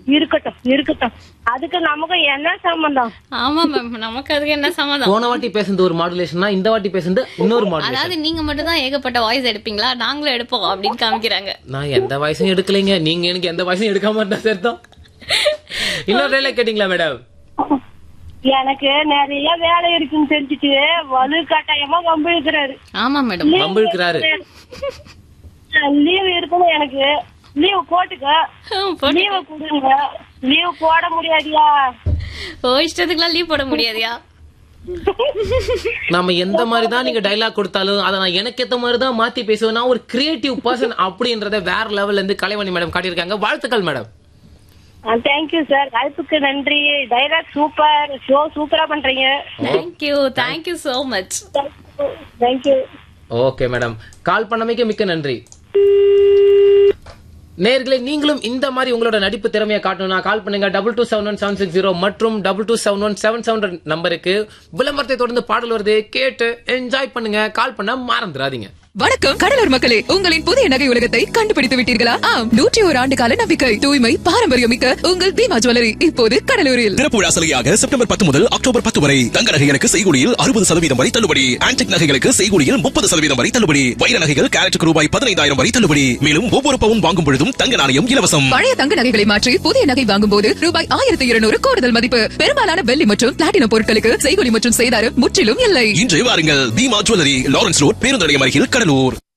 இருக்கட்டும் இருக்கட்டும் அதுக்கு நமக்கு என்ன சம்பந்தம் ஆமா மேம் நமக்கு அதுக்கு என்ன சம்மதம் போன வாட்டி பேசுனது ஒரு மாடுலேஷனா இந்த வாட்டி பேசுனது இன்னொரு மாடுலேஷன் அதாவது நீங்க மட்டும் தான் ஏகப்பட்ட வாய்ஸ் எடுப்பீங்களா நாங்களும் எடுப்போம் அப்படின்னு காமிக்கிறாங்க நான் எந்த வயசும் எடுக்கலைங்க நீங்க எனக்கு எந்த வயசும் எடுக்காம இருந்தா சரிதான் இன்னொரு டைலாக் கேட்டீங்களா மேடம் எனக்கு நிறைய வேலை இருக்குன்னு தெரிஞ்சுட்டு வலு கட்டாயமா வம்பிழுக்கிறாரு ஆமா மேடம் வம்பிழுக்கிறாரு லீவ் இருக்கணும் எனக்கு லீவ் போட்டுக்க லீவ் கொடுங்க லீவ் போட முடியாதியா ஓ இஷ்டத்துக்குலாம் லீவ் போட முடியாதியா நம்ம எந்த மாதிரி தான் நீங்க டைலாக் கொடுத்தாலும் அதை நான் எனக்கு ஏத்த மாதிரி தான் மாத்தி பேசுவேன் நான் ஒரு கிரியேட்டிவ் பர்சன் அப்படின்றத வேற லெவல்ல இருந்து கலைவாணி மேடம் காட்டியிருக்காங்க வாழ்த்துக்கள் மேடம் தேங்க்யூ சார் வாய்ப்புக்கு நன்றி டைலாக் சூப்பர் ஷோ சூப்பரா பண்றீங்க thank you thank you so much thank you okay madam call பண்ணமைக்கு மிக்க நன்றி நேர்களே நீங்களும் இந்த மாதிரி உங்களோட நடிப்பு திறமையை காட்டணும்னா கால் பண்ணுங்க double two seven one seven six zero மற்றும் double two seven one seven seven நம்பருக்கு விளம்பரத்தை தொடர்ந்து பாடல் வருது கேட்டு என்ஜாய் பண்ணுங்க கால் பண்ண மறந்துடாதீங்க வணக்கம் கடலூர் மக்களே உங்களின் புதிய நகை உலகத்தை கண்டுபிடித்து விட்டீர்களா ஆம் நூற்றி ஒரு ஆண்டு கால நம்பிக்கை தூய்மை பாரம்பரியம் மிக்க உங்கள் பீமா ஜுவல்லரி இப்போது கடலூரில் திறப்பு விழா சலுகையாக செப்டம்பர் பத்து முதல் அக்டோபர் பத்து வரை தங்க நகைகளுக்கு செய்கூலியில் அறுபது சதவீதம் வரை தள்ளுபடி ஆன்டிக் நகைகளுக்கு செய்கூலியில் முப்பது சதவீதம் வரை தள்ளுபடி வைர நகைகள் கேரட்டுக்கு ரூபாய் பதினைந்தாயிரம் வரை தள்ளுபடி மேலும் ஒவ்வொரு பவுன் வாங்கும் பொழுதும் தங்க நாணயம் இலவசம் பழைய தங்க நகைகளை மாற்றி புதிய நகை வாங்கும் போது ரூபாய் ஆயிரத்தி இருநூறு கூடுதல் மதிப்பு பெரும்பாலான வெள்ளி மற்றும் பிளாட்டினம் பொருட்களுக்கு செய்கூலி மற்றும் செய்தாரு முற்றிலும் இல்லை இன்று வாருங்கள் பீமா ஜுவல்லரி லாரன்ஸ் ரோட் பேருந்து நிலையம் அருகில் கடலூர்